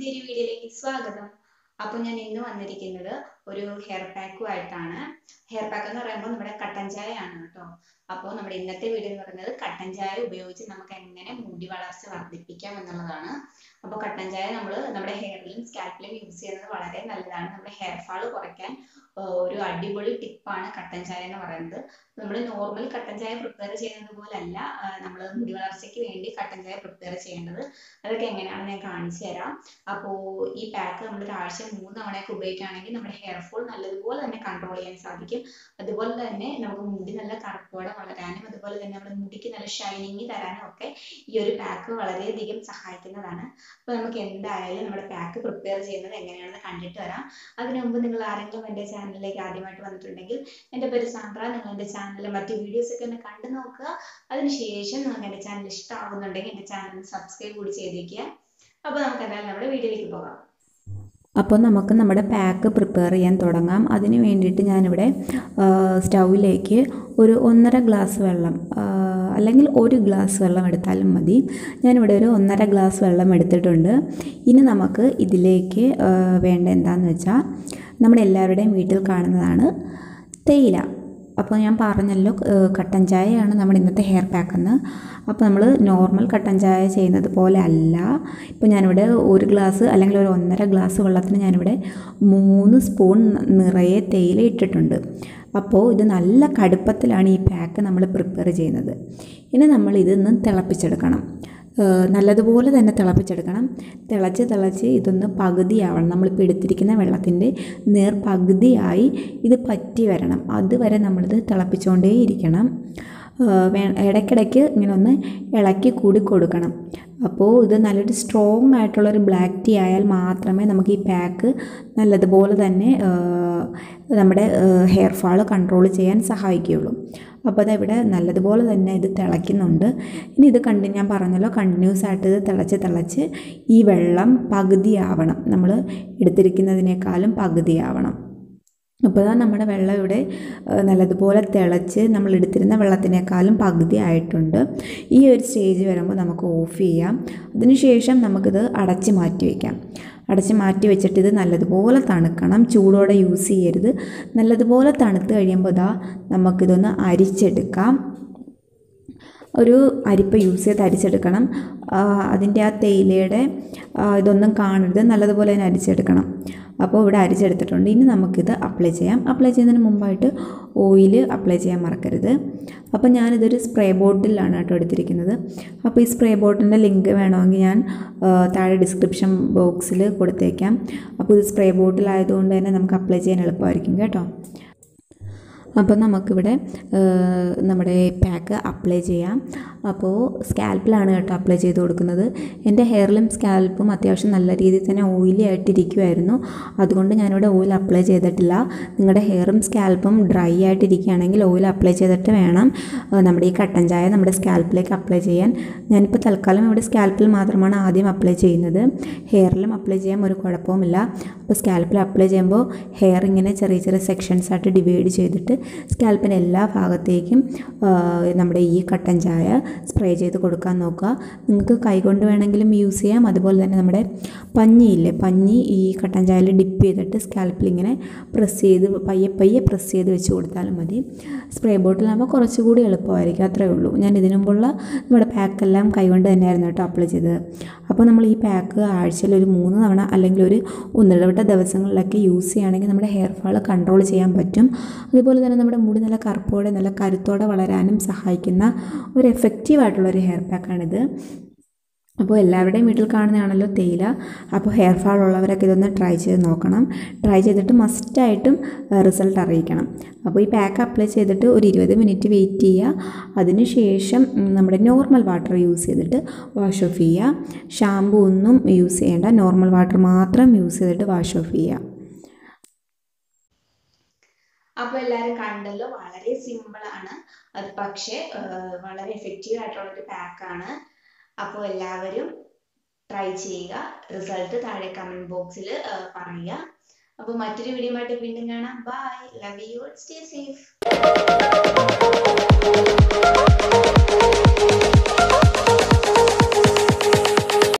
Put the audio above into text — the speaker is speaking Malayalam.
പുതിയൊരു വീഡിയോയിലേക്ക് സ്വാഗതം അപ്പോൾ ഞാൻ ഇന്ന് വന്നിരിക്കുന്നത് ഒരു ഹെയർ പാക്കുമായിട്ടാണ് ഹെയർ പാക്ക് എന്ന് പറയുമ്പോൾ നമ്മുടെ കട്ടൻ ചായ ആണ് കേട്ടോ അപ്പോൾ നമ്മുടെ ഇന്നത്തെ വീഡിയോ എന്ന് പറയുന്നത് കട്ടൻ ചായ ഉപയോഗിച്ച് നമുക്ക് എങ്ങനെ മുടി വളർച്ച വർദ്ധിപ്പിക്കാം എന്നുള്ളതാണ് അപ്പോൾ കട്ടൻ ചായ നമ്മൾ നമ്മുടെ ഹെയറിലും സ്കാൽപ്പിലും യൂസ് ചെയ്യുന്നത് വളരെ നല്ലതാണ് നമ്മുടെ ഹെയർ ഫാൾ കുറയ്ക്കാൻ ഒരു അടിപൊളി ടിപ്പാണ് കട്ടൻ ചായ എന്ന് പറയുന്നത് നമ്മൾ നോർമൽ കട്ടൻ ചായ പ്രിപ്പയർ ചെയ്യുന്നത് പോലല്ല നമ്മൾ മുടി വളർച്ചയ്ക്ക് വേണ്ടി കട്ടൻ ചായ പ്രിപ്പയർ ചെയ്യേണ്ടത് അതൊക്കെ എങ്ങനെയാണെന്ന് ഞാൻ കാണിച്ചു തരാം അപ്പോൾ ഈ പാക്ക് നമ്മൾ ഒരാഴ്ച മൂന്ന് തവണയൊക്കെ ഉപയോഗിക്കുകയാണെങ്കിൽ നമ്മുടെ ഹെയർ ഫോൾ നല്ലതുപോലെ തന്നെ കൺട്രോൾ ചെയ്യാൻ സാധിക്കും അതുപോലെ തന്നെ നമുക്ക് മുടി നല്ല കറുപ്പോടെ വളരാനും അതുപോലെ തന്നെ നമ്മുടെ മുടിക്ക് നല്ല ഷൈനിങ് തരാനും ഒക്കെ ഈ ഒരു പാക്ക് വളരെയധികം സഹായിക്കുന്നതാണ് അപ്പോൾ നമുക്ക് എന്തായാലും നമ്മുടെ പാക്ക് പ്രിപ്പയർ ചെയ്യുന്നത് എങ്ങനെയാണെന്ന് കണ്ടിട്ട് വരാം അതിനു മുമ്പ് നിങ്ങൾ ആരെങ്കിലും എൻ്റെ ചാനലിലേക്ക് ആദ്യമായിട്ട് വന്നിട്ടുണ്ടെങ്കിൽ എൻ്റെ പേര് സാന്ദ്ര നിങ്ങൾ എൻ്റെ ചാനലിലെ മറ്റ് വീഡിയോസ് ഒക്കെ ഒന്ന് കണ്ടു നോക്കുക അതിനുശേഷം നിങ്ങൾക്ക് എൻ്റെ ചാനൽ ഇഷ്ടമാകുന്നുണ്ടെങ്കിൽ എൻ്റെ ചാനൽ സബ്സ്ക്രൈബ് കൂടി ചെയ്തേക്കുക അപ്പോൾ നമുക്ക് എന്തായാലും നമ്മുടെ വീഡിയോയിലേക്ക് പോകാം അപ്പോൾ നമുക്ക് നമ്മുടെ പാക്ക് പ്രിപ്പയർ ചെയ്യാൻ തുടങ്ങാം അതിന് വേണ്ടിയിട്ട് ഞാനിവിടെ സ്റ്റൗവിലേക്ക് ഒരു ഒന്നര ഗ്ലാസ് വെള്ളം അല്ലെങ്കിൽ ഒരു ഗ്ലാസ് വെള്ളം എടുത്താലും മതി ഞാനിവിടെ ഒരു ഒന്നര ഗ്ലാസ് വെള്ളം എടുത്തിട്ടുണ്ട് ഇനി നമുക്ക് ഇതിലേക്ക് വേണ്ട എന്താണെന്ന് വെച്ചാൽ നമ്മുടെ എല്ലാവരുടെയും വീട്ടിൽ കാണുന്നതാണ് തേയില അപ്പോൾ ഞാൻ പറഞ്ഞല്ലോ കട്ടൻ ചായയാണ് നമ്മുടെ ഇന്നത്തെ ഹെയർ പാക്ക് എന്ന് അപ്പോൾ നമ്മൾ നോർമൽ കട്ടൻ ചായ ചെയ്യുന്നത് പോലെ അല്ല ഇപ്പോൾ ഞാനിവിടെ ഒരു ഗ്ലാസ് അല്ലെങ്കിൽ ഒരു ഒന്നര ഗ്ലാസ് വെള്ളത്തിന് ഞാനിവിടെ മൂന്ന് സ്പൂൺ നിറയെ തേയില ഇട്ടിട്ടുണ്ട് അപ്പോൾ ഇത് നല്ല കടുപ്പത്തിലാണ് ഈ പാക്ക് നമ്മൾ പ്രിപ്പയർ ചെയ്യുന്നത് ഇനി നമ്മൾ ഇതൊന്ന് തിളപ്പിച്ചെടുക്കണം നല്ലതുപോലെ തന്നെ തിളപ്പിച്ചെടുക്കണം തിളച്ച് തിളച്ച് ഇതൊന്ന് പകുതിയാവണം നമ്മളിപ്പോൾ എടുത്തിരിക്കുന്ന വെള്ളത്തിൻ്റെ നേർ പകുതിയായി ഇത് പറ്റി വരണം അതുവരെ നമ്മളിത് തിളപ്പിച്ചുകൊണ്ടേ ഇരിക്കണം ഇടയ്ക്കിടയ്ക്ക് ഇങ്ങനെ ഒന്ന് ഇളക്കി കൂടി കൊടുക്കണം അപ്പോൾ ഇത് നല്ലൊരു സ്ട്രോങ് ആയിട്ടുള്ളൊരു ബ്ലാക്ക് ടീ ആയാൽ മാത്രമേ നമുക്ക് ഈ പാക്ക് നല്ലതുപോലെ തന്നെ നമ്മുടെ ഹെയർ ഫാൾ കൺട്രോൾ ചെയ്യാൻ സഹായിക്കുകയുള്ളൂ അപ്പോൾ അതിവിടെ നല്ലതുപോലെ തന്നെ ഇത് തിളയ്ക്കുന്നുണ്ട് ഇനി ഇത് കണ്ട് ഞാൻ പറഞ്ഞല്ലോ കണ്ടിന്യൂസ് ആയിട്ട് ഇത് തിളച്ച് തിളച്ച് ഈ വെള്ളം പകുതിയാവണം നമ്മൾ എടുത്തിരിക്കുന്നതിനേക്കാളും പകുതിയാവണം അപ്പോൾ നമ്മുടെ വെള്ളം ഇവിടെ നല്ലതുപോലെ തിളച്ച് നമ്മൾ എടുത്തിരുന്ന വെള്ളത്തിനേക്കാളും പകുതി ആയിട്ടുണ്ട് ഈ ഒരു സ്റ്റേജ് വരുമ്പോൾ നമുക്ക് ഓഫ് ചെയ്യാം അതിനുശേഷം നമുക്കിത് അടച്ച് മാറ്റി വയ്ക്കാം അടച്ച് മാറ്റി വെച്ചിട്ട് ഇത് നല്ലതുപോലെ തണുക്കണം ചൂടോടെ യൂസ് ചെയ്യരുത് നല്ലതുപോലെ തണുത്ത് കഴിയുമ്പോൾ ഇതാ നമുക്കിതൊന്ന് അരിച്ചെടുക്കാം ഒരു അരിപ്പ യൂസ് ചെയ്ത് അരിച്ചെടുക്കണം അതിൻ്റെ ആ തേയിലയുടെ ഇതൊന്നും കാണരുത് നല്ലതുപോലെ തന്നെ അരിച്ചെടുക്കണം അപ്പോൾ ഇവിടെ അരിച്ചെടുത്തിട്ടുണ്ട് ഇനി നമുക്കിത് അപ്ലൈ ചെയ്യാം അപ്ലൈ ചെയ്യുന്നതിന് മുമ്പായിട്ട് ഓയിൽ അപ്ലൈ ചെയ്യാൻ മറക്കരുത് അപ്പോൾ ഞാനിതൊരു സ്പ്രേ ബോട്ടിലാണ് കേട്ടോ എടുത്തിരിക്കുന്നത് അപ്പോൾ ഈ സ്പ്രേ ബോട്ടിൻ്റെ ലിങ്ക് വേണമെങ്കിൽ ഞാൻ താഴെ ഡിസ്ക്രിപ്ഷൻ ബോക്സിൽ കൊടുത്തേക്കാം അപ്പോൾ ഇത് സ്പ്രേ ബോട്ടിലായതുകൊണ്ട് തന്നെ നമുക്ക് അപ്ലൈ ചെയ്യാൻ എളുപ്പമായിരിക്കും കേട്ടോ അപ്പോൾ നമുക്കിവിടെ നമ്മുടെ പാക്ക് അപ്ലൈ ചെയ്യാം അപ്പോൾ സ്കാൽപ്പിലാണ് കേട്ടോ അപ്ലൈ ചെയ്ത് കൊടുക്കുന്നത് എൻ്റെ ഹെയറിലും സ്കാൽപ്പും അത്യാവശ്യം നല്ല രീതിയിൽ തന്നെ ഓയിലി ആയിട്ടിരിക്കുമായിരുന്നു അതുകൊണ്ട് ഞാനിവിടെ ഓയിൽ അപ്ലൈ ചെയ്തിട്ടില്ല നിങ്ങളുടെ ഹെയറും സ്കാൽപ്പും ഡ്രൈ ആയിട്ടിരിക്കുകയാണെങ്കിൽ ഓയിൽ അപ്ലൈ ചെയ്തിട്ട് വേണം നമ്മുടെ ഈ കട്ടൻ ചായ നമ്മുടെ സ്കാൽപ്പിലേക്ക് അപ്ലൈ ചെയ്യാൻ ഞാനിപ്പോൾ തൽക്കാലം ഇവിടെ സ്കാൽപ്പിൽ മാത്രമാണ് ആദ്യം അപ്ലൈ ചെയ്യുന്നത് ഹെയറിലും അപ്ലൈ ചെയ്യാൻ ഒരു കുഴപ്പവുമില്ല അപ്പോൾ സ്കാൽപ്പിൽ അപ്ലൈ ചെയ്യുമ്പോൾ ഹെയർ ഇങ്ങനെ ചെറിയ ചെറിയ സെക്ഷൻസ് ആയിട്ട് ഡിവൈഡ് ചെയ്തിട്ട് സ്കാൽപ്പിൻ്റെ എല്ലാ ഭാഗത്തേക്കും നമ്മുടെ ഈ കട്ടൻ ചായ സ്പ്രേ ചെയ്ത് കൊടുക്കാൻ നോക്കുക നിങ്ങൾക്ക് കൈകൊണ്ട് വേണമെങ്കിലും യൂസ് ചെയ്യാം അതുപോലെ തന്നെ നമ്മുടെ പഞ്ഞിയില്ലേ പഞ്ഞി ഈ കട്ടൻ ചായയിൽ ഡിപ്പ് ചെയ്തിട്ട് സ്കാൽപ്പിൽ ഇങ്ങനെ പ്രസ് ചെയ്ത് പയ്യെ പയ്യെ പ്രസ് ചെയ്ത് വെച്ച് കൊടുത്താലും മതി സ്പ്രേ ബോട്ടിലാകുമ്പോൾ കുറച്ചുകൂടി എളുപ്പമായിരിക്കും അത്രയേ ഉള്ളൂ ഞാൻ ഇതിനു മുമ്പുള്ള നമ്മുടെ പാക്കെല്ലാം കൈകൊണ്ട് തന്നെയായിരുന്നു കേട്ടോ അപ്ലൈ ചെയ്തത് അപ്പോൾ നമ്മൾ ഈ പാക്ക് ആഴ്ചയിൽ ഒരു മൂന്ന് തവണ അല്ലെങ്കിൽ ഒരു ഒന്നിടവിട്ട ദിവസങ്ങളിലൊക്കെ യൂസ് ചെയ്യുകയാണെങ്കിൽ നമ്മുടെ ഹെയർ ഫാൾ കൺട്രോൾ ചെയ്യാൻ പറ്റും അതുപോലെ തന്നെ നമ്മുടെ മുടി നല്ല കറുപ്പോടെ നല്ല കരുത്തോടെ വളരാനും സഹായിക്കുന്ന ഒരു എഫക്റ്റീവ് ആയിട്ടുള്ളൊരു ഹെയർ പാക്കാണിത് അപ്പോൾ എല്ലാവരുടെയും വീട്ടിൽ കാണുന്നതാണല്ലോ തേയില അപ്പോൾ ഹെയർ ഫാൾ ഉള്ളവരൊക്കെ ഇതൊന്ന് ട്രൈ ചെയ്ത് നോക്കണം ട്രൈ ചെയ്തിട്ട് മസ്റ്റായിട്ടും റിസൾട്ട് അറിയിക്കണം അപ്പോൾ ഈ പാക്ക് അപ്ലൈ ചെയ്തിട്ട് ഒരു ഇരുപത് മിനിറ്റ് വെയിറ്റ് ചെയ്യുക അതിനുശേഷം നമ്മുടെ നോർമൽ വാട്ടർ യൂസ് ചെയ്തിട്ട് വാഷ് ഓഫ് ചെയ്യുക ഷാമ്പു ഒന്നും യൂസ് ചെയ്യേണ്ട നോർമൽ വാട്ടർ മാത്രം യൂസ് ചെയ്തിട്ട് വാഷ് ഓഫ് ചെയ്യുക അപ്പൊ എല്ലാരും കണ്ടല്ലോ വളരെ സിമ്പിൾ ആണ് അത് പക്ഷേ വളരെ എഫക്റ്റീവ് ആയിട്ടുള്ള ഒരു പാക്കാണ് അപ്പോൾ എല്ലാവരും ട്രൈ ചെയ്യുക റിസൾട്ട് താഴെ കമന്റ് ബോക്സിൽ പറയുക അപ്പോൾ മറ്റൊരു വീഡിയോ ആയിട്ട് വീണ്ടും കാണാം bye love you stay safe